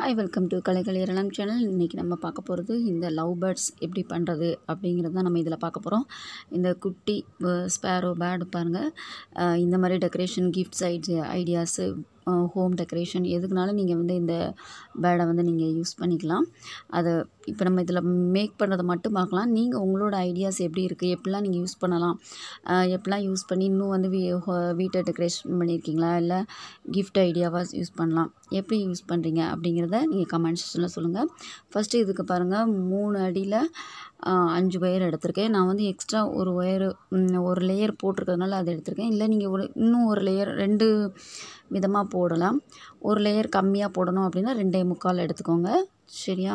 hi welcome to கலைகள் ஏரளம் channel இன்றைக்கி நம்ம பார்க்க போகிறது இந்த லவ் பேர்ட்ஸ் எப்படி பண்ணுறது அப்படிங்கிறது தான் நம்ம இதில் பார்க்க போகிறோம் இந்த குட்டி ஸ்பேரோ பேர்டு பாருங்கள் அஹ் இந்த மாதிரி டெக்கரேஷன் கிஃப்ட்ஸ் ஐடி ஐடியாஸு ஹோம் டெக்கரேஷன் எதுக்குனாலும் நீங்கள் வந்து இந்த பேடை வந்து நீங்கள் யூஸ் பண்ணிக்கலாம் அதை இப்போ நம்ம இதில் மேக் பண்ணுறதை மட்டும் பார்க்கலாம் நீங்கள் உங்களோட ஐடியாஸ் எப்படி இருக்குது எப்படிலாம் நீங்கள் யூஸ் பண்ணலாம் அஹ் எப்படிலாம் யூஸ் பண்ணி இன்னும் வந்து வீ ஹோ- வீட்டை டெக்கரேஷன் பண்ணியிருக்கீங்களா இல்லை கிஃப்ட் ஐடியாவாக யூஸ் பண்ணலாம் எப்படி யூஸ் பண்ணுறீங்க அப்படிங்கிறத நீங்கள் கமெண்ட் செக்ஷனில் சொல்லுங்கள் ஃபஸ்ட்டு இதுக்கு பாருங்கள் மூணு அடியில் அஞ்சு ஒயர் எடுத்திருக்கேன் நான் வந்து எக்ஸ்ட்ரா ஒரு ஒயர் ஒரு லேயர் போட்டிருக்கிறதுனால அதை எடுத்திருக்கேன் இல்லை நீங்கள் ஒரு இன்னும் ஒரு லேயர் ரெண்டு விதமாக போடலாம் ஒரு லேயர் கம்மியாக போடணும் அப்படின்னா ரெண்டே முக்கால் எடுத்துக்கோங்க சரியா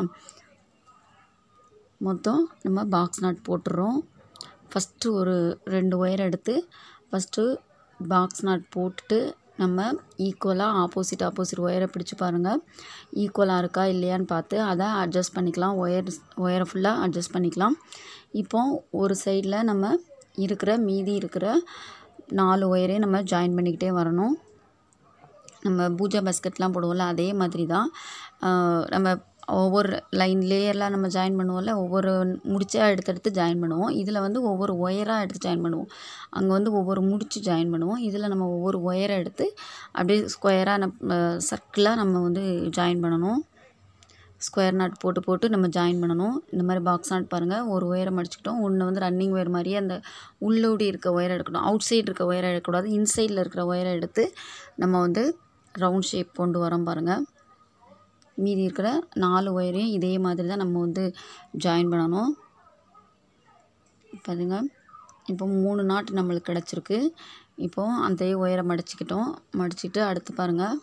மொத்தம் நம்ம பாக்ஸ் நாட் போட்டுடுறோம் ஃபஸ்ட்டு ஒரு ரெண்டு ஒயர் எடுத்து ஃபஸ்ட்டு பாக்ஸ் நாட் போட்டுட்டு நம்ம ஈக்குவலாக ஆப்போசிட் ஆப்போசிட் ஒயரை பிடிச்சு பாருங்கள் ஈக்குவலாக இருக்கா இல்லையான்னு பார்த்து அதை அட்ஜஸ்ட் பண்ணிக்கலாம் ஒயர் ஒயரை ஃபுல்லாக அட்ஜஸ்ட் பண்ணிக்கலாம் இப்போ ஒரு சைடில் நம்ம இருக்கிற மீதி இருக்கிற நாலு ஒயரையும் நம்ம ஜாயின் பண்ணிக்கிட்டே வரணும் நம்ம பூஜா பஸ்கெட்லாம் போடுவோம்ல அதே மாதிரி தான் ஆஹ் நம்ம ஒவ்வொரு லைன் லேயர்லாம் நம்ம ஜாயின் பண்ணுவோம்ல ஒவ்வொரு முடிச்சாக எடுத்து எடுத்து ஜாயின் பண்ணுவோம் இதில் வந்து ஒவ்வொரு ஒயராக எடுத்து ஜாயின் பண்ணுவோம் அங்கே வந்து ஒவ்வொரு முடிச்சு ஜாயின் பண்ணுவோம் இதில் நம்ம ஒவ்வொரு ஒயரை எடுத்து அப்படியே ஸ்கொயராக நம்ம சர்க்கிளாக நம்ம வந்து ஜாயின் பண்ணணும் ஸ்கொயர் நாட் போட்டு போட்டு நம்ம ஜாயின் பண்ணணும் இந்த மாதிரி பாக்ஸ் நாட் பாருங்கள் ஒரு ஒயரை மடிச்சுக்கிட்டோம் ஒன்று வந்து ரன்னிங் ஒயர் மாதிரியே அந்த உள்ளோடி இருக்க ஒயரை எடுக்கணும் அவுட் சைடு இருக்க ஒயரை எடுக்கக்கூடாது இன்சைடில் இருக்கிற ஒயரை எடுத்து நம்ம வந்து ரவுண்ட் ஷேப் கொண்டு வரோம் பாருங்கள் மீதி இருக்கிற நாலு ஒயரையும் இதே மாதிரி தான் நம்ம வந்து ஜாயின் பண்ணணும் பாருங்க இப்போ மூணு நாட்டு நம்மளுக்கு கிடச்சிருக்கு இப்போது அந்த ஒயரை மடிச்சுக்கிட்டோம் மடிச்சுட்டு அடுத்து பாருங்கள்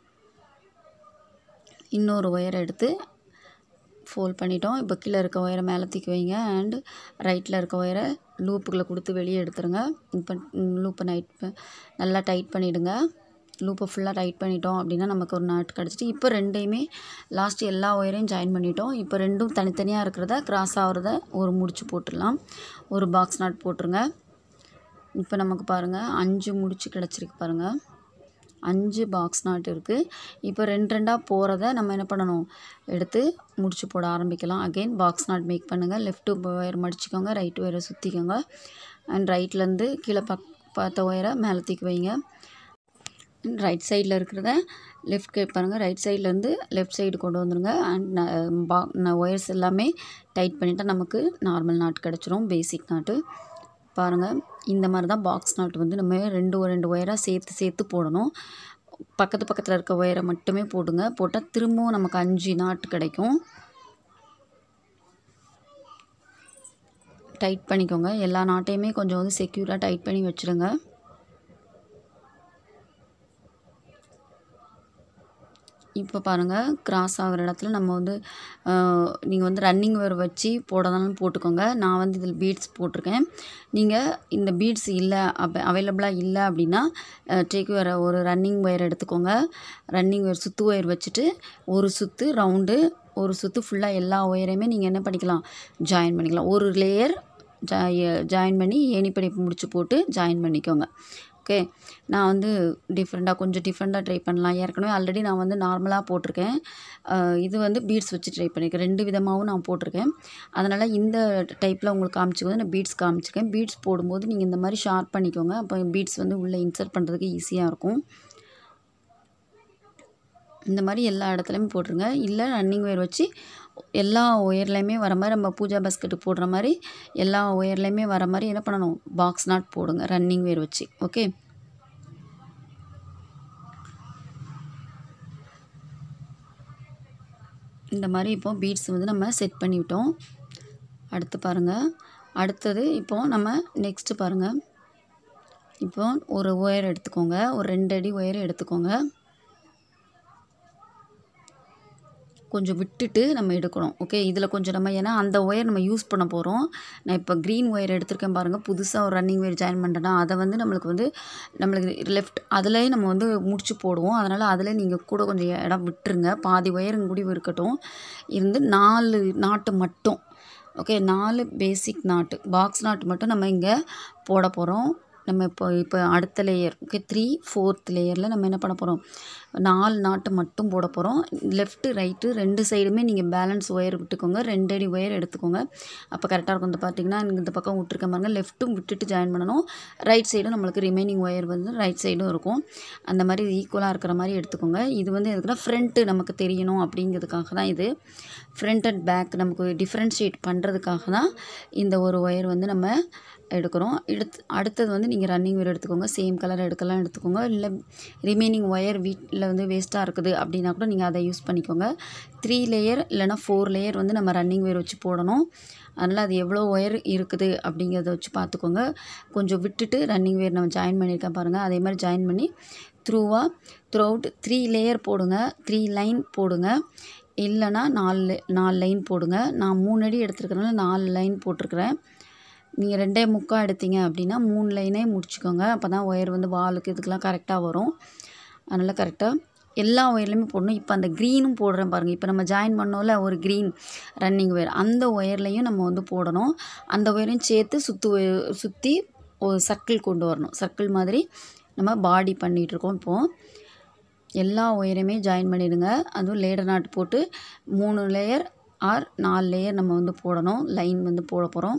இன்னொரு ஒயரை எடுத்து ஃபோல்ட் பண்ணிட்டோம் இப்போ கீழே இருக்க ஒயரை மேலே தூக்கி வைங்க அண்ட் ரைட்டில் இருக்க ஒயரை லூப்புக்குள்ளே கொடுத்து வெளியே எடுத்துருங்க இப்போ லூப்பை நைட் நல்லா டைட் பண்ணிவிடுங்க லூப்பை ஃபுல்லாக டைட் பண்ணிட்டோம் அப்படின்னா நமக்கு ஒரு நாட் கிடச்சிட்டு இப்போ ரெண்டையுமே லாஸ்ட் எல்லா ஒயரையும் ஜாயின் பண்ணிட்டோம் இப்போ ரெண்டும் தனித்தனியாக இருக்கிறத கிராஸ் ஆகிறத ஒரு முடிச்சு போட்டுடலாம் ஒரு பாக்ஸ் நாட் போட்டுருங்க இப்போ நமக்கு பாருங்கள் அஞ்சு முடிச்சு கிடச்சிருக்கு பாருங்கள் அஞ்சு பாக்ஸ் நாட் இருக்குது இப்போ ரெண்டு ரெண்டாக போகிறத நம்ம என்ன பண்ணணும் எடுத்து முடிச்சு போட ஆரம்பிக்கலாம் அகெயின் பாக்ஸ் நாட் மேக் பண்ணுங்கள் லெஃப்ட் ஒயர் மடிச்சுக்கோங்க ரைட் ஒயரை சுற்றிக்கோங்க அண்ட் ரைட்லேருந்து கீழே பக் பார்த்த ஒயரை மேலே தூக்கி வைங்க ரைட் சைடில் இருக்கிறத லெஃப்ட் கை பாருங்கள் ரைட் சைட்லேருந்து லெஃப்ட் சைடு கொண்டு வந்துருங்க அண்ட் பா ஒயர்ஸ் எல்லாமே டைட் பண்ணிட்டா நமக்கு நார்மல் நாட் கிடச்சிரும் பேசிக் நாட்டு பாருங்கள் இந்த மாதிரி தான் பாக்ஸ் நாட் வந்து நம்ம ரெண்டு ரெண்டு ஒயராக சேர்த்து சேர்த்து போடணும் பக்கத்து பக்கத்தில் இருக்க ஒயரை மட்டுமே போடுங்க போட்டால் திரும்பவும் நமக்கு அஞ்சு நாட் கிடைக்கும் டைட் பண்ணிக்கோங்க எல்லா நாட்டையுமே கொஞ்சம் வந்து செக்யூராக டைட் பண்ணி வச்சுருங்க இப்போ பாருங்கள் கிராஸ் ஆகிற இடத்துல நம்ம வந்து நீங்கள் வந்து ரன்னிங் ஒயர் வச்சு போடதாலும் போட்டுக்கோங்க நான் வந்து இதில் பீட்ஸ் போட்டிருக்கேன் நீங்கள் இந்த பீட்ஸ் இல்லை அப்போ அவைலபிளாக இல்லை அப்படின்னா டேக் ஒயர் ஒரு ரன்னிங் ஒயர் எடுத்துக்கோங்க ரன்னிங் ஒயர் சுத்து ஒயர் வச்சுட்டு ஒரு சுற்று ரவுண்டு ஒரு சுற்று ஃபுல்லாக எல்லா ஒயரையுமே நீங்கள் என்ன பண்ணிக்கலாம் ஜாயின் பண்ணிக்கலாம் ஒரு லேயர் ஜாயின் பண்ணி ஏணிப்படி முடிச்சு போட்டு ஜாயின் பண்ணிக்கோங்க ஓகே நான் வந்து டிஃப்ரெண்ட்டாக கொஞ்சம் டிஃப்ரெண்ட்டாக ட்ரை பண்ணலாம் ஏற்கனவே ஆல்ரெடி நான் வந்து நார்மலாக போட்டிருக்கேன் அஹ் இது வந்து பீட்ஸ் வச்சு ட்ரை பண்ணியிருக்கேன் ரெண்டு விதமாகவும் நான் போட்டிருக்கேன் அதனால் இந்த டைப்பில் உங்களுக்கு காமிச்சிக்கும் நான் பீட்ஸ் காமிச்சிருக்கேன் பீட்ஸ் போடும்போது நீங்கள் இந்த மாதிரி ஷார்ப் பண்ணிக்கோங்க அப்போ பீட்ஸ் வந்து உள்ளே இன்சர்ட் பண்ணுறதுக்கு ஈஸியாக இருக்கும் இந்த மாதிரி எல்லா இடத்துலையுமே போட்டுருங்க இல்லை ரன்னிங் ஒயர் வச்சு எல்லா ஒயர்லையுமே வர மாதிரி நம்ம பூஜா பாஸ்கெட்டுக்கு போடுற மாதிரி எல்லா ஒயர்லையுமே வர மாதிரி என்ன பண்ணணும் பாக்ஸ் நாட் போடுங்க ரன்னிங் ஒயர் வச்சு ஓகே இந்த மாதிரி இப்போ பீட்ஸ் வந்து நம்ம செட் பண்ணிவிட்டோம் அடுத்து பாருங்கள் அடுத்தது இப்போ நம்ம நெக்ஸ்ட்டு பாருங்கள் இப்போ ஒரு ஒயர் எடுத்துக்கோங்க ஒரு ரெண்டு அடி ஒயர் எடுத்துக்கோங்க கொஞ்சம் விட்டுட்டு நம்ம எடுக்கணும் ஓகே இதில் கொஞ்சம் நம்ம ஏன்னா அந்த ஒயர் நம்ம யூஸ் பண்ண போகிறோம் நான் இப்போ க்ரீன் ஒயர் எடுத்திருக்கேன் பாருங்கள் புதுசாக ஒரு ரன்னிங் ஒயர் ஜாயின் பண்ணுறேன்னா அதை வந்து நம்மளுக்கு வந்து நம்மளுக்கு லெஃப்ட் அதிலே நம்ம வந்து முடிச்சு போடுவோம் அதனால் அதில் நீங்கள் கூட கொஞ்சம் இடம் விட்டுருங்க பாதி ஒயர் முடிவு இருக்கட்டும் இருந்து நாலு நாட்டு மட்டும் ஓகே நாலு பேசிக் நாட்டு பாக்ஸ் நாட்டு மட்டும் நம்ம இங்கே போட போகிறோம் நம்ம இப்போ இப்போ அடுத்த லேயர் ஓகே த்ரீ ஃபோர்த் லேயரில் நம்ம என்ன பண்ண போகிறோம் நாலு நாட்டு மட்டும் போட போகிறோம் லெஃப்ட்டு ரைட்டு ரெண்டு சைடுமே நீங்கள் பேலன்ஸ் ஒயர் விட்டுக்கோங்க ரெண்டு அடி ஒயர் எடுத்துக்கோங்க அப்போ கரெக்டாக இருக்கும் இந்த பார்த்தீங்கன்னா எனக்கு இந்த பக்கம் விட்டுருக்க பாருங்க லெஃப்ட்டும் விட்டுட்டு ஜாயின் பண்ணணும் ரைட் சைடும் நம்மளுக்கு ரிமைனிங் ஒயர் வந்து ரைட் சைடும் இருக்கும் அந்த மாதிரி ஈக்குவலாக இருக்கிற மாதிரி எடுத்துக்கோங்க இது வந்து எதுக்குன்னா ஃப்ரண்ட்டு நமக்கு தெரியணும் அப்படிங்கிறதுக்காக தான் இது ஃப்ரண்ட் அண்ட் பேக் நமக்கு டிஃப்ரென்ஷியேட் பண்ணுறதுக்காக தான் இந்த ஒரு ஒயர் வந்து நம்ம எடுக்கிறோம் எடுத்து அடுத்தது வந்து நீங்கள் ரன்னிங் வேர் எடுத்துக்கோங்க சேம் கலர் எடுக்கலாம் எடுத்துக்கோங்க இல்லை ரிமைனிங் ஒயர் வீட்டில் வந்து வேஸ்ட்டாக இருக்குது அப்படின்னா கூட நீங்கள் அதை யூஸ் பண்ணிக்கோங்க த்ரீ லேயர் இல்லைனா ஃபோர் லேயர் வந்து நம்ம ரன்னிங் வேர் வச்சு போடணும் அதனால் அது எவ்வளோ ஒயர் இருக்குது அப்படிங்கிறத வச்சு பார்த்துக்கோங்க கொஞ்சம் விட்டுட்டு ரன்னிங் வேர் நம்ம ஜாயின் பண்ணியிருக்கேன் பாருங்கள் அதே மாதிரி ஜாயின் பண்ணி த்ரூவாக த்ரூ அவுட் த்ரீ லேயர் போடுங்க த்ரீ லைன் போடுங்க இல்லைனா நாலு நாலு லைன் போடுங்க நான் மூணு அடி எடுத்துருக்கறனால நாலு லைன் போட்டிருக்கிறேன் நீங்கள் ரெண்டே முக்கால் எடுத்தீங்க அப்படின்னா மூணு லைனே முடிச்சுக்கோங்க அப்போ தான் ஒயர் வந்து வாலுக்கு இதுக்கெலாம் கரெக்டாக வரும் அதனால் கரெக்டாக எல்லா ஒயர்லையுமே போடணும் இப்போ அந்த க்ரீனும் போடுறேன் பாருங்கள் இப்போ நம்ம ஜாயின் பண்ணோம்ல ஒரு க்ரீன் ரன்னிங் ஒயர் அந்த ஒயர்லையும் நம்ம வந்து போடணும் அந்த ஒயரையும் சேர்த்து சுற்று சுற்றி ஒரு சர்க்கிள் கொண்டு வரணும் சர்க்கிள் மாதிரி நம்ம பாடி பண்ணிகிட்ருக்கோம் இப்போது எல்லா ஒயரையுமே ஜாயின் பண்ணிடுங்க அதுவும் லேடர் நாட் போட்டு மூணு லேயர் ஆர் நாலு லேயர் நம்ம வந்து போடணும் லைன் வந்து போட போகிறோம்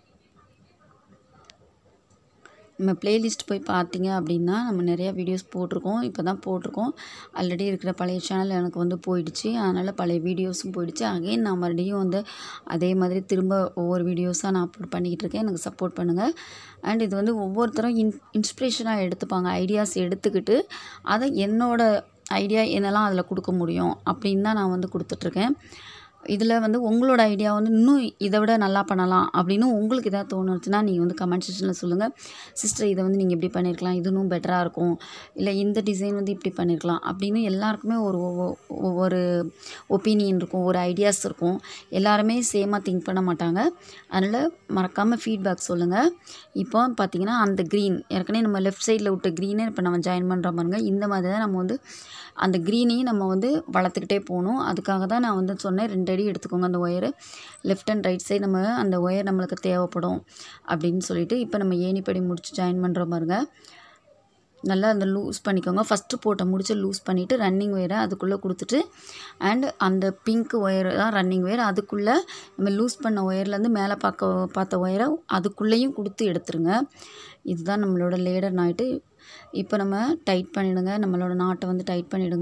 நம்ம பிளேலிஸ்ட் போய் பார்த்தீங்க அப்படின்னா நம்ம நிறையா வீடியோஸ் போட்டிருக்கோம் இப்போ தான் போட்டிருக்கோம் ஆல்ரெடி இருக்கிற பழைய சேனல் எனக்கு வந்து போயிடுச்சு அதனால் பழைய வீடியோஸும் போயிடுச்சு அகைன் நான் மறுபடியும் வந்து அதே மாதிரி திரும்ப ஒவ்வொரு வீடியோஸாக நான் அப்லோட் பண்ணிக்கிட்டு இருக்கேன் எனக்கு சப்போர்ட் பண்ணுங்கள் அண்ட் இது வந்து ஒவ்வொருத்தரும் இன் இன்ஸ்பிரேஷனாக எடுத்துப்பாங்க ஐடியாஸ் எடுத்துக்கிட்டு அதை என்னோட ஐடியா என்னெல்லாம் அதில் கொடுக்க முடியும் அப்படின்னு தான் நான் வந்து கொடுத்துட்ருக்கேன் இதில் வந்து உங்களோட ஐடியா வந்து இன்னும் இதை விட நல்லா பண்ணலாம் அப்படின்னு உங்களுக்கு எதாவது தோணுச்சுன்னா நீங்கள் வந்து கமெண்ட் செக்ஷனில் சொல்லுங்கள் சிஸ்டர் இதை வந்து நீங்கள் இப்படி பண்ணியிருக்கலாம் இது இன்னும் பெட்டராக இருக்கும் இல்லை இந்த டிசைன் வந்து இப்படி பண்ணியிருக்கலாம் அப்படின்னு எல்லாருக்குமே ஒரு ஒவ்வொ- ஒவ்வொரு ஒப்பீனியன் இருக்கும் ஒரு ஐடியாஸ் இருக்கும் எல்லாருமே சேமாக திங்க் பண்ண மாட்டாங்க அதனால் மறக்காமல் ஃபீட்பேக் சொல்லுங்கள் இப்போ பார்த்தீங்கன்னா அந்த க்ரீன் ஏற்கனவே நம்ம லெஃப்ட் சைடில் விட்ட க்ரீனை இப்போ நம்ம ஜாயின் பண்ணுற பாருங்க இந்த மாதிரி தான் நம்ம வந்து அந்த க்ரீனையும் நம்ம வந்து வளர்த்துக்கிட்டே போகணும் அதுக்காக தான் நான் வந்து சொன்னேன் ரெண்டு அடி எடுத்துக்கோங்க அந்த wire left and right side நம்ம அந்த ஒயர் நம்மளுக்கு தேவைப்படும் அப்படின்னு சொல்லிட்டு இப்போ நம்ம ஏணிப்படி முடிச்சு ஜாயின் பண்ணுற பாருங்க நல்லா அந்த லூஸ் பண்ணிக்கோங்க ஃபஸ்ட்டு போட்ட முடிச்சு லூஸ் பண்ணிவிட்டு ரன்னிங் ஒயரை அதுக்குள்ளே கொடுத்துட்டு அண்ட் அந்த பிங்க் ஒயர் தான் ரன்னிங் ஒயர் அதுக்குள்ளே நம்ம லூஸ் பண்ண ஒயர்லேருந்து மேலே பார்க்க பார்த்த ஒயரை அதுக்குள்ளேயும் கொடுத்து எடுத்துருங்க இதுதான் நம்மளோட லேடர் நாட்டு இப்போ நம்ம டைட் பண்ணிவிடுங்க நம்மளோட நாட்டை வந்து டைட் பண்ணிவிடுங்க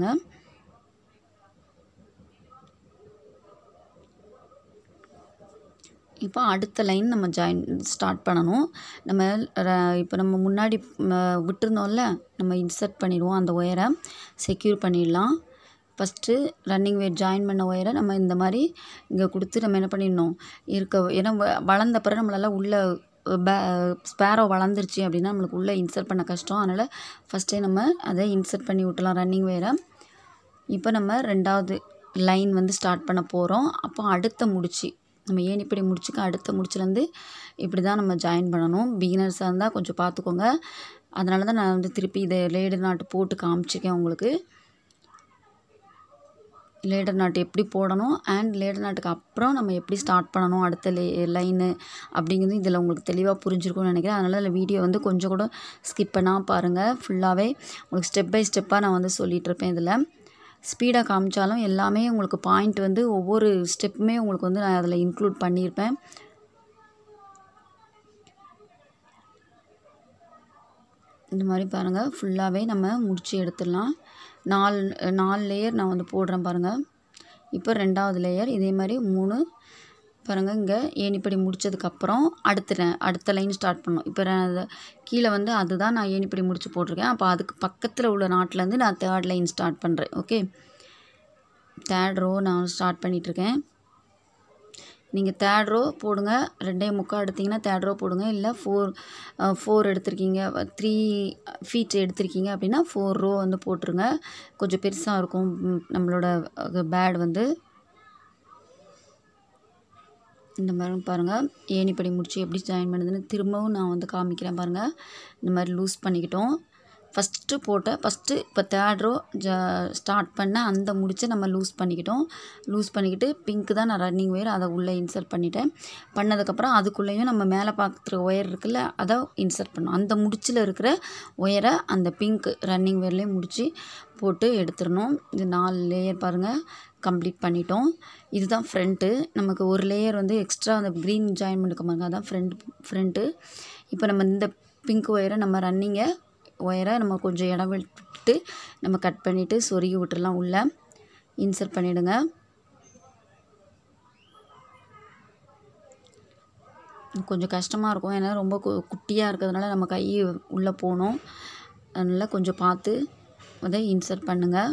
இப்போ அடுத்த லைன் நம்ம ஜாயின் ஸ்டார்ட் பண்ணணும் நம்ம ர- இப்போ நம்ம முன்னாடி ம, விட்டிருந்தோம்ல நம்ம இன்சர்ட் பண்ணிடுவோம் அந்த ஒயரை செக்யூர் பண்ணிடலாம் ஃபஸ்ட்டு ரன்னிங் வேர் ஜாயின் பண்ண ஒயரை நம்ம இந்த மாதிரி இங்கே கொடுத்து நம்ம என்ன பண்ணிடணும் இருக்க ஏன்னா வ- வளர்ந்த பிறகு நம்மளால உள்ளே பே ஸ்பேரோ வளர்ந்துருச்சு அப்படின்னா நம்மளுக்கு உள்ளே இன்சர்ட் பண்ண கஷ்டம் அதனால் ஃபஸ்ட்டே நம்ம அதை இன்சர்ட் பண்ணி விட்டலாம் ரன்னிங் வேரை இப்போ நம்ம ரெண்டாவது லைன் வந்து ஸ்டார்ட் பண்ண போகிறோம் அப்போ அடுத்த முடிச்சு நம்ம ஏன் இப்படி முடிச்சுக்க அடுத்த முடிச்சுலேருந்து இப்படி தான் நம்ம ஜாயின் பண்ணணும் பிகினர்ஸாக இருந்தால் கொஞ்சம் பார்த்துக்கோங்க அதனால தான் நான் வந்து திருப்பி இதை லேடர் நாட்டு போட்டு காமிச்சிருக்கேன் உங்களுக்கு லேடர் நாட்டு எப்படி போடணும் அண்ட் லேடர் நாட்டுக்கு அப்புறம் நம்ம எப்படி ஸ்டார்ட் பண்ணணும் அடுத்த லே லைனு அப்படிங்கிறது இதில் உங்களுக்கு தெளிவாக புரிஞ்சிருக்கும்னு நினைக்கிறேன் அதனால் இந்த வீடியோ வந்து கொஞ்சம் கூட ஸ்கிப் பண்ணால் பாருங்கள் ஃபுல்லாகவே உங்களுக்கு ஸ்டெப் பை ஸ்டெப்பாக நான் வந்து சொல்லிகிட்டு இருப்பேன் இதில் ஸ்பீடாக காமிச்சாலும் எல்லாமே உங்களுக்கு பாயிண்ட் வந்து ஒவ்வொரு ஸ்டெப்புமே உங்களுக்கு வந்து நான் அதில் இன்க்ளூட் பண்ணியிருப்பேன் இந்த மாதிரி பாருங்கள் ஃபுல்லாகவே நம்ம முடிச்சு எடுத்துடலாம் நாலு நாலு லேயர் நான் வந்து போடுறேன் பாருங்கள் இப்போ ரெண்டாவது லேயர் இதே மாதிரி மூணு பாருங்கள் இங்கே ஏணிப்படி முடிச்சதுக்கப்புறம் அடுத்த ர- அடுத்த லைன் ஸ்டார்ட் பண்ணணும் இப்போ ர- அது கீழே வந்து அதுதான் நான் ஏணிப்படி முடிச்சு போட்டிருக்கேன் அப்போ அதுக்கு பக்கத்தில் உள்ள நாட்டிலேருந்து நான் தேர்ட் லைன் ஸ்டார்ட் பண்ணுறேன் ஓகே தேர்ட் ரோ நான் ஸ்டார்ட் பண்ணிகிட்ருக்கேன் நீங்கள் தேர்ட் ரோ போடுங்க ரெண்டே முக்கால் எடுத்தீங்கன்னா தேர்ட் ரோ போடுங்க இல்லை ஃபோர் ஃபோர் எடுத்திருக்கீங்க த்ரீ ஃபீட் எடுத்திருக்கீங்க அப்படின்னா ஃபோர் ரோ வந்து போட்டுருங்க கொஞ்சம் பெருசாக இருக்கும் ம், நம்மளோட பேட் வந்து இந்த மாதிரி பாருங்கள் ஏணிப்படி முடிச்சு எப்படி ஜாயின் பண்ணுதுன்னு திரும்பவும் நான் வந்து காமிக்கிறேன் பாருங்கள் இந்த மாதிரி லூஸ் பண்ணிக்கிட்டோம் ஃபஸ்ட்டு போட்ட ஃபஸ்ட்டு இப்போ தேர்ட் ரோ ஜ ஸ்டார்ட் பண்ண அந்த முடிச்சை நம்ம லூஸ் பண்ணிக்கிட்டோம் லூஸ் பண்ணிக்கிட்டு பிங்க்கு தான் நான் ரன்னிங் ஒயர் அதை உள்ளே இன்சர்ட் பண்ணிட்டேன் பண்ணதுக்கப்புறம் அதுக்குள்ளேயும் நம்ம மேலே பார்க்குற ஒயர் இருக்குல்ல அதை இன்சர்ட் பண்ணோம் அந்த முடிச்சில் இருக்கிற ஒயரை அந்த பிங்க் ரன்னிங் ஒயர்லேயே முடித்து போட்டு எடுத்துடணும் இது நாலு லேயர் பாருங்கள் கம்ப்ளீட் பண்ணிட்டோம் இதுதான் ஃப்ரண்ட்டு நமக்கு ஒரு லேயர் வந்து எக்ஸ்ட்ரா அந்த க்ரீன் ஜாயின் பண்ணிக்க பாருங்க அதான் ஃப்ரண்ட் ஃப்ரண்ட்டு இப்போ நம்ம இந்த பிங்க் ஒயரை நம்ம ரன்னிங்கை ஒயரை நம்ம கொஞ்சம் இடம் விட்டுட்டு நம்ம கட் பண்ணிவிட்டு சொருகி விட்டுறலாம் உள்ளே இன்சர்ட் பண்ணிவிடுங்க கொஞ்சம் கஷ்டமாக இருக்கும் ஏன்னா ரொம்ப கு குட்டியாக இருக்கிறதுனால நம்ம கை உள்ளே போகணும் அதனால் கொஞ்சம் பார்த்து அதை இன்சர்ட் பண்ணுங்கள்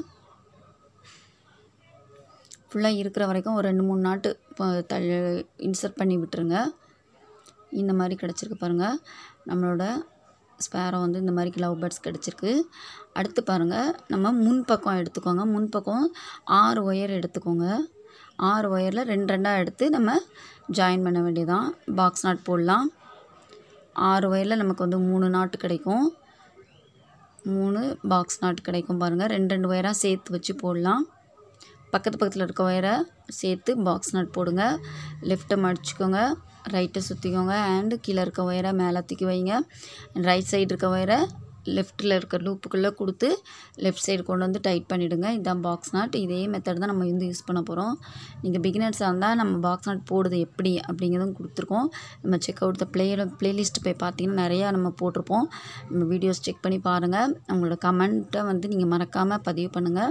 ஃபுல்லாக இருக்கிற வரைக்கும் ஒரு ரெண்டு மூணு நாட்டு த இன்சர்ட் பண்ணி விட்டுருங்க இந்த மாதிரி கிடச்சிருக்கு பாருங்கள் நம்மளோட ஸ்பேரோ வந்து இந்த மாதிரி லவ் பேர்ட்ஸ் கிடச்சிருக்கு அடுத்து பாருங்கள் நம்ம முன்பக்கம் எடுத்துக்கோங்க முன்பக்கம் ஆறு ஒயர் எடுத்துக்கோங்க ஆறு ஒயரில் ரெண்டு ரெண்டாக எடுத்து நம்ம ஜாயின் பண்ண வேண்டியதான் பாக்ஸ் நாட் போடலாம் ஆறு ஒயரில் நமக்கு வந்து மூணு நாட்டு கிடைக்கும் மூணு பாக்ஸ் நாட் கிடைக்கும் பாருங்கள் ரெண்டு ரெண்டு ஒயராக சேர்த்து வச்சு போடலாம் பக்கத்து பக்கத்தில் இருக்க ஒயரை சேர்த்து பாக்ஸ் நட் போடுங்க லெஃப்ட்டை மடிச்சுக்கோங்க ரைட்டை சுற்றிக்கோங்க அண்டு கீழே இருக்க ஒயரை மேலே தூக்கி வைங்க ரைட் சைடு இருக்க ஒயரை லெஃப்ட்டில் இருக்க லூப்புக்குள்ளே கொடுத்து லெஃப்ட் சைடு கொண்டு வந்து டைட் பண்ணிவிடுங்க இதுதான் பாக்ஸ் நாட் இதே மெத்தட் தான் நம்ம வந்து யூஸ் பண்ண போகிறோம் நீங்கள் பிகினர்ஸாக இருந்தால் நம்ம பாக்ஸ் நாட் போடுறது எப்படி அப்படிங்கிறதும் கொடுத்துருக்கோம் நம்ம check out the play playlist போய் பார்த்தீங்கன்னா நிறையா நம்ம போட்டிருப்போம் நம்ம வீடியோஸ் செக் பண்ணி பாருங்கள் உங்களோட கமெண்ட்டை வந்து நீங்கள் மறக்காமல் பதிவு பண்ணுங்கள்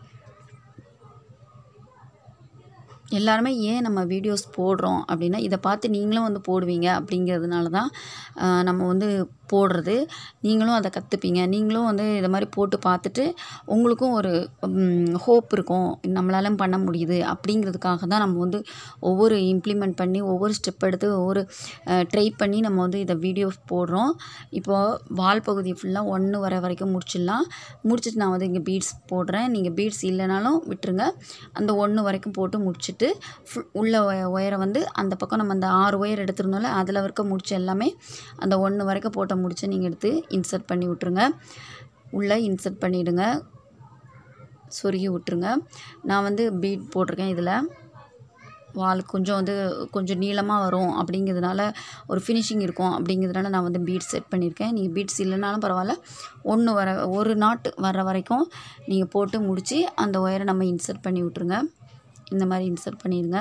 எல்லாருமே ஏன் நம்ம வீடியோஸ் போடுறோம் அப்படின்னா இதை பார்த்து நீங்களும் வந்து போடுவீங்க அப்படிங்கிறதுனால தான் ஆஹ், நம்ம வந்து போடுறது நீங்களும் அதை கற்றுப்பீங்க நீங்களும் வந்து இதை மாதிரி போட்டு பார்த்துட்டு உங்களுக்கும் ஒரு ஹோப் இருக்கும் நம்மளாலும் பண்ண முடியுது அப்படிங்கிறதுக்காக தான் நம்ம வந்து ஒவ்வொரு இம்ப்ளிமெண்ட் பண்ணி ஒவ்வொரு ஸ்டெப் எடுத்து ஒவ்வொரு ட்ரை பண்ணி நம்ம வந்து இதை வீடியோ போடுறோம் இப்போது வால் பகுதி ஃபுல்லாக ஒன்று வர வரைக்கும் முடிச்சிடலாம் முடிச்சுட்டு நான் வந்து இங்கே பீட்ஸ் போடுறேன் நீங்கள் பீட்ஸ் இல்லைனாலும் விட்டுருங்க அந்த ஒன்று வரைக்கும் போட்டு முடிச்சுட்டு ஃபுல் உள்ள ஒய- ஒயரை வந்து அந்த பக்கம் நம்ம அந்த ஆறு ஒயர் எடுத்திருந்தோம்ல அதில் இருக்க முடிச்சு எல்லாமே அந்த ஒன்று வரைக்கும் போட்ட முடிச்சு நீங்கள் எடுத்து இன்சர்ட் பண்ணி விட்ருங்க உள்ளே இன்சர்ட் பண்ணிவிடுங்க சொருகி விட்ருங்க நான் வந்து பீட் போட்டிருக்கேன் இதில் வால் கொஞ்சம் வந்து கொஞ்சம் நீளமாக வரும் அப்படிங்கிறதுனால ஒரு ஃபினிஷிங் இருக்கும் அப்படிங்கிறதுனால நான் வந்து பீட்ஸ் செட் பண்ணியிருக்கேன் நீங்கள் பீட்ஸ் இல்லைனாலும் பரவாயில்ல ஒன்று வர ஒரு நாட்டு வர்ற வரைக்கும் நீங்கள் போட்டு முடித்து அந்த ஒயரை நம்ம இன்சர்ட் பண்ணி விட்ருங்க இந்த மாதிரி இன்சர்ட் பண்ணிடுங்க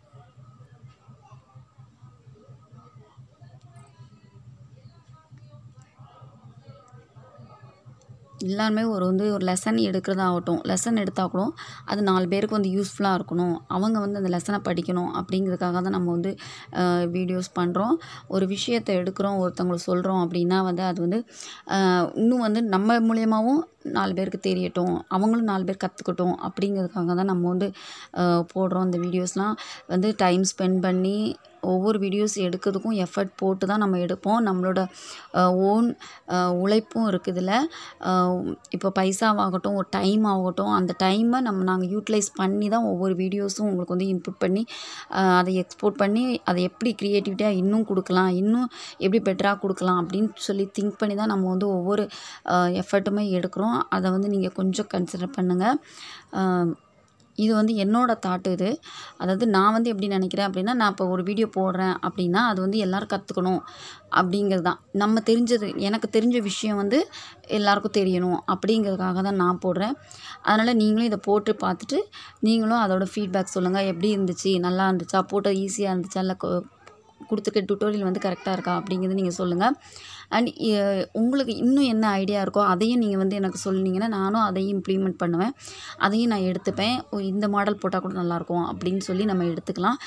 எல்லாருமே ஒரு வந்து ஒரு லெசன் எடுக்கிறதாகட்டும் லெசன் எடுத்தால் கூட அது நாலு பேருக்கு வந்து யூஸ்ஃபுல்லாக இருக்கணும் அவங்க வந்து அந்த லெசனை படிக்கணும் அப்படிங்கிறதுக்காக தான் நம்ம வந்து வீடியோஸ் பண்ணுறோம் ஒரு விஷயத்தை எடுக்கிறோம் ஒருத்தவங்களுக்கு சொல்கிறோம் அப்படின்னா வந்து அது வந்து அஹ், இன்னும் வந்து நம்ம மூலியமாகவும் நாலு பேருக்கு தெரியட்டும் அவங்களும் நாலு பேர் கற்றுக்கட்டும் அப்படிங்கிறதுக்காக தான் நம்ம வந்து அஹ், போடுறோம் இந்த வீடியோஸ்லாம் வந்து டைம் ஸ்பெண்ட் பண்ணி ஒவ்வொரு வீடியோஸ் எடுக்கிறதுக்கும் எஃபர்ட் போட்டு தான் நம்ம எடுப்போம் நம்மளோட ஓன் உழைப்பும் இருக்குது இதில் இப்போ பைசாவாகட்டும் ஒரு டைம் ஆகட்டும் அந்த டைமை நம்ம நாங்கள் யூட்டிலைஸ் பண்ணி தான் ஒவ்வொரு வீடியோஸும் உங்களுக்கு வந்து இன்புட் பண்ணி அஹ், அதை எக்ஸ்போர்ட் பண்ணி அதை எப்படி க்ரியேட்டிவிட்டியாக இன்னும் கொடுக்கலாம் இன்னும் எப்படி பெட்டராக கொடுக்கலாம் அப்படின்னு சொல்லி திங்க் பண்ணி தான் நம்ம வந்து ஒவ்வொரு எஃபர்ட்டுமே எடுக்கிறோம் அதை வந்து நீங்கள் கொஞ்சம் கன்சிடர் பண்ணுங்கள் இது வந்து என்னோட தாட்டு இது அதாவது நான் வந்து எப்படி நினைக்கிறேன் அப்படின்னா நான் இப்போ ஒரு வீடியோ போடுறேன் அப்படின்னா அது வந்து எல்லோரும் கற்றுக்கணும் அப்படிங்கிறது தான் நம்ம தெரிஞ்சது எனக்கு தெரிஞ்ச விஷயம் வந்து எல்லாருக்கும் தெரியணும் அப்படிங்கிறதுக்காக தான் நான் போடுறேன் அதனால் நீங்களும் இதை போட்டு பார்த்துட்டு நீங்களும் அதோட ஃபீட்பேக் சொல்லுங்கள் எப்படி இருந்துச்சு நல்லா இருந்துச்சா போட்டது ஈஸியாக இருந்துச்சா இல்லை கொ- கொடுத்துருக்க டுட்டோரியல் வந்து கரெக்டாக இருக்கா அப்படிங்கிறது நீங்கள் சொல்லுங்கள் அண்ட் உங்களுக்கு இன்னும் என்ன ஐடியா இருக்கோ அதையும் நீங்கள் வந்து எனக்கு சொன்னீங்கன்னா நானும் அதையும் இம்ப்ளிமெண்ட் பண்ணுவேன் அதையும் நான் எடுத்துப்பேன் ஓ இந்த மாடல் போட்டால் கூட நல்லாயிருக்கும் அப்படின்னு சொல்லி நம்ம எடுத்துக்கலாம்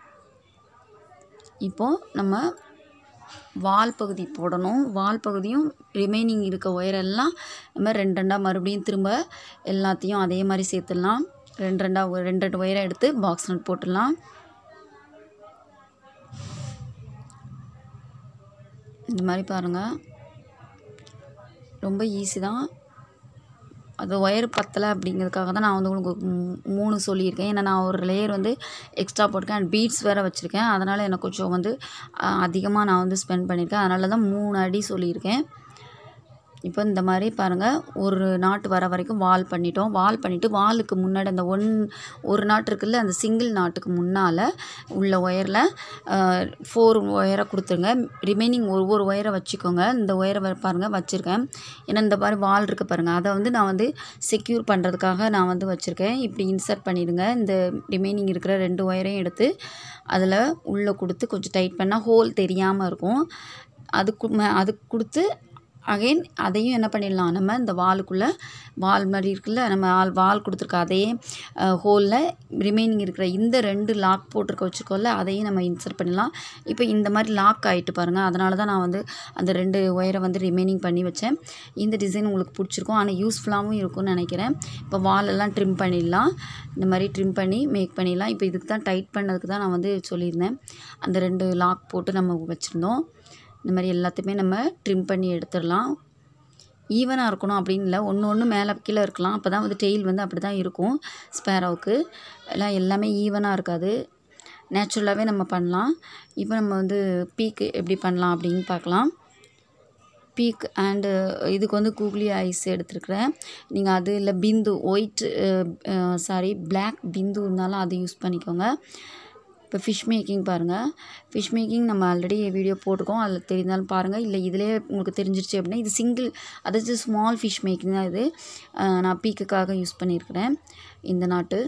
இப்போது நம்ம வால் பகுதி போடணும் வால் பகுதியும் ரிமைனிங் இருக்க ஒயரெல்லாம் நம்ம ரெண்டு ரெண்டாக மறுபடியும் திரும்ப எல்லாத்தையும் அதே மாதிரி சேர்த்துடலாம் ரெண்டு ரெண்டாக ரெண்டு ரெண்டு ஒயரை எடுத்து பாக்ஸ் நட் போட்டுடலாம் இந்த மாதிரி பாருங்கள் ரொம்ப ஈஸி தான் அது ஒயர் பத்தலை அப்படிங்கிறதுக்காக தான் நான் வந்து உங்களுக்கு மூ- மூணு சொல்லியிருக்கேன் ஏன்னா நான் ஒரு லேயர் வந்து எக்ஸ்ட்ரா போட்டிருக்கேன் அண்ட் பீட்ஸ் வேறு வச்சுருக்கேன் அதனால் எனக்கு கொஞ்சம் வந்து அதிகமாக நான் வந்து ஸ்பெண்ட் பண்ணியிருக்கேன் அதனால தான் மூணு அடி சொல்லியிருக்கேன் இப்போ இந்த மாதிரி பாருங்கள் ஒரு நாட்டு வர வரைக்கும் வால் பண்ணிட்டோம் வால் பண்ணிவிட்டு வாலுக்கு முன்னாடி அந்த ஒன் ஒரு நாட்டு இருக்குல்ல அந்த சிங்கிள் நாட்டுக்கு முன்னால் உள்ள ஒயரில் ஃபோர் ஒயரை கொடுத்துருங்க ரிமைனிங் ஒவ்வொரு ஒயரை வச்சுக்கோங்க இந்த ஒயரை வ- பாருங்கள் வச்சுருக்கேன் ஏன்னா இந்த மாதிரி வால் இருக்குது பாருங்கள் அதை வந்து நான் வந்து செக்யூர் பண்ணுறதுக்காக நான் வந்து வச்சுருக்கேன் இப்படி இன்சர்ட் பண்ணிடுங்க இந்த ரிமைனிங் இருக்கிற ரெண்டு ஒயரையும் எடுத்து அதில் உள்ளே கொடுத்து கொஞ்சம் டைட் பண்ணால் ஹோல் தெரியாமல் இருக்கும் அதுக்கு மே- அதுக்கு கொடுத்து அகைன் அதையும் என்ன பண்ணிடலாம் நம்ம இந்த வாலுக்குள்ளே வால் மாதிரி இருக்குல்ல நம்ம ஆள் வால் கொடுத்துருக்க அதே ஹோலில் ரிமைனிங் இருக்கிற இந்த ரெண்டு லாக் போட்டிருக்க வச்சுக்கோல்ல அதையும் நம்ம இன்சர்ட் பண்ணிடலாம் இப்போ இந்த மாதிரி லாக் ஆகிட்டு பாருங்கள் அதனால தான் நான் வந்து அந்த ரெண்டு ஒயரை வந்து ரிமைனிங் பண்ணி வச்சேன் இந்த டிசைன் உங்களுக்கு பிடிச்சிருக்கும் ஆனால் யூஸ்ஃபுல்லாகவும் இருக்கும்னு நினைக்கிறேன் இப்போ வாலெல்லாம் ட்ரிம் பண்ணிடலாம் இந்த மாதிரி ட்ரிம் பண்ணி மேக் பண்ணிடலாம் இப்போ இதுக்கு தான் டைட் பண்ணதுக்கு தான் நான் வந்து சொல்லியிருந்தேன் அந்த ரெண்டு லாக் போட்டு நம்ம வச்சுருந்தோம் இந்த மாதிரி எல்லாத்தையுமே நம்ம ட்ரிம் பண்ணி எடுத்துடலாம் ஈவனாக இருக்கணும் அப்படின்னு இல்லை ஒன்று ஒன்று மேலே கீழே இருக்கலாம் அப்போ தான் வந்து டெயில் வந்து அப்படி தான் இருக்கும் ஸ்பேரோவுக்கு எல்லாம் எல்லாமே ஈவனாக இருக்காது நேச்சுரலாகவே நம்ம பண்ணலாம் இப்போ நம்ம வந்து பீக்கு எப்படி பண்ணலாம் அப்படின்னு பார்க்கலாம் பீக் அண்டு இதுக்கு வந்து கூகுளி ஐஸ் எடுத்துருக்குறேன் நீங்கள் அது இல்லை பிந்து ஒயிட் சாரி பிளாக் பிந்து இருந்தாலும் அது யூஸ் பண்ணிக்கோங்க இப்போ ஃபிஷ் மேக்கிங் பாருங்கள் ஃபிஷ் மேக்கிங் நம்ம ஆல்ரெடி வீடியோ போட்டிருக்கோம் அதில் தெரிந்தாலும் பாருங்கள் இல்லை இதிலே உங்களுக்கு தெரிஞ்சிருச்சு அப்படின்னா இது சிங்கிள் அதாவது ஸ்மால் ஃபிஷ் மேக்கிங் தான் இது அஹ் நான் பீக்குக்காக யூஸ் பண்ணியிருக்கிறேன் இந்த நாட்டு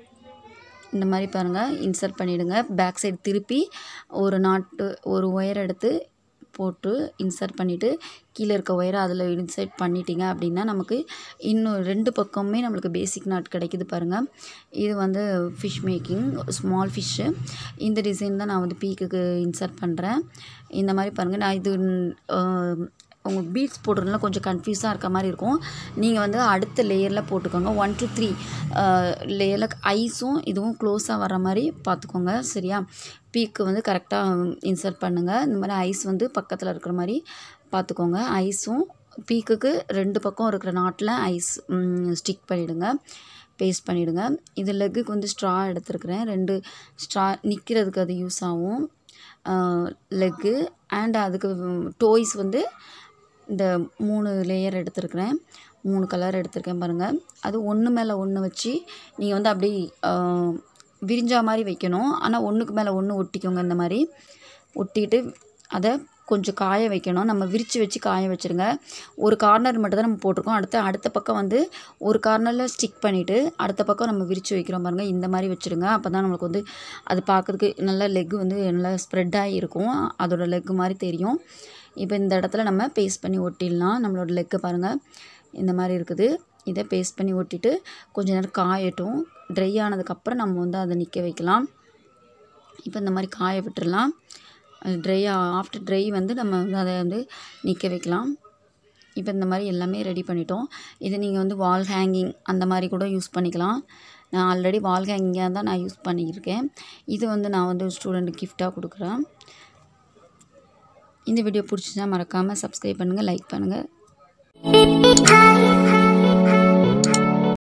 இந்த மாதிரி பாருங்கள் இன்சர்ட் பண்ணிவிடுங்க பேக் சைடு திருப்பி ஒரு நாட்டு ஒரு ஒயர் எடுத்து போட்டு இன்சர்ட் பண்ணிவிட்டு கீழே இருக்க ஒயரை அதில் இன்சர்ட் பண்ணிட்டீங்க அப்படின்னா நமக்கு இன்னும் ரெண்டு பக்கமுமே நம்மளுக்கு பேசிக் நாட் கிடைக்குது பாருங்கள் இது வந்து ஃபிஷ் மேக்கிங் ஸ்மால் ஃபிஷ்ஷு இந்த டிசைன் தான் நான் வந்து பீக்குக்கு இன்சர்ட் பண்ணுறேன் இந்த மாதிரி பாருங்கள் நான் இது அஹ், உங்களுக்கு பீட்ஸ் போடுறதுனால கொஞ்சம் கன்ஃபியூஸாக இருக்க மாதிரி இருக்கும் நீங்கள் வந்து அடுத்த லேயரில் போட்டுக்கோங்க ஒன் to த்ரீ லேயரில் ஐஸும் இதுவும் க்ளோஸாக வர மாதிரி பார்த்துக்கோங்க சரியா பீக்கு வந்து கரெக்டாக இன்சர்ட் பண்ணுங்கள் இந்த மாதிரி ஐஸ் வந்து பக்கத்தில் இருக்கிற மாதிரி பார்த்துக்கோங்க ஐஸும் பீக்குக்கு ரெண்டு பக்கம் இருக்கிற நாட்டில் ஐஸ் ஸ்டிக் பண்ணிவிடுங்க பேஸ்ட் பண்ணிவிடுங்க இது லெக்குக்கு வந்து ஸ்ட்ரா எடுத்துருக்கிறேன் ரெண்டு ஸ்ட்ரா நிற்கிறதுக்கு அது யூஸ் ஆகும் லெக்கு அண்ட் அதுக்கு டோய்ஸ் வந்து இந்த மூணு லேயர் எடுத்திருக்கிறேன் மூணு கலர் எடுத்திருக்கேன் பாருங்கள் அது ஒன்று மேலே ஒன்று வச்சு நீங்கள் வந்து அப்படி ஆஹ், விரிஞ்சா மாதிரி வைக்கணும் ஆனால் ஒன்றுக்கு மேலே ஒன்று ஒட்டிக்கோங்க இந்த மாதிரி ஒட்டிட்டு அதை கொஞ்சம் காய வைக்கணும் நம்ம விரித்து வச்சு காய வச்சுருங்க ஒரு கார்னர் மட்டும் தான் நம்ம போட்டிருக்கோம் அடுத்து அடுத்த பக்கம் வந்து ஒரு கார்னரில் ஸ்டிக் பண்ணிவிட்டு அடுத்த பக்கம் நம்ம விரித்து வைக்கிறோம் பாருங்கள் இந்த மாதிரி வச்சுருங்க அப்போ தான் நம்மளுக்கு வந்து அது பார்க்கறதுக்கு நல்லா லெக் வந்து நல்லா ஸ்ப்ரெட் ஆகி இருக்கும் அதோட லெக் மாதிரி தெரியும் இப்போ இந்த இடத்துல நம்ம பேஸ்ட் பண்ணி ஒட்டிடலாம் நம்மளோட லெக்கை பாருங்கள் இந்த மாதிரி இருக்குது இதை பேஸ்ட் பண்ணி ஒட்டிட்டு கொஞ்ச நேரம் காயட்டும் ட்ரை ஆனதுக்கப்புறம் நம்ம வந்து அதை நிற்க வைக்கலாம் இப்போ இந்த மாதிரி காய விட்டுறலாம் ட்ரை ஆஃப்டர் ட்ரை வந்து நம்ம வந்து அதை வந்து நிற்க வைக்கலாம் இப்போ இந்த மாதிரி எல்லாமே ரெடி பண்ணிட்டோம் இது நீங்கள் வந்து வால் ஹேங்கிங் அந்த மாதிரி கூட யூஸ் பண்ணிக்கலாம் நான் ஆல்ரெடி வால் ஹேங்கிங்காக தான் நான் யூஸ் பண்ணியிருக்கேன் இது வந்து நான் வந்து ஸ்டூடெண்ட்டுக்கு கிஃப்டாக கொடுக்குறேன் இந்த வீடியோ பிடிச்சிச்சா மறக்காமல் சப்ஸ்கிரைப் பண்ணுங்கள் லைக் பண்ணுங்கள்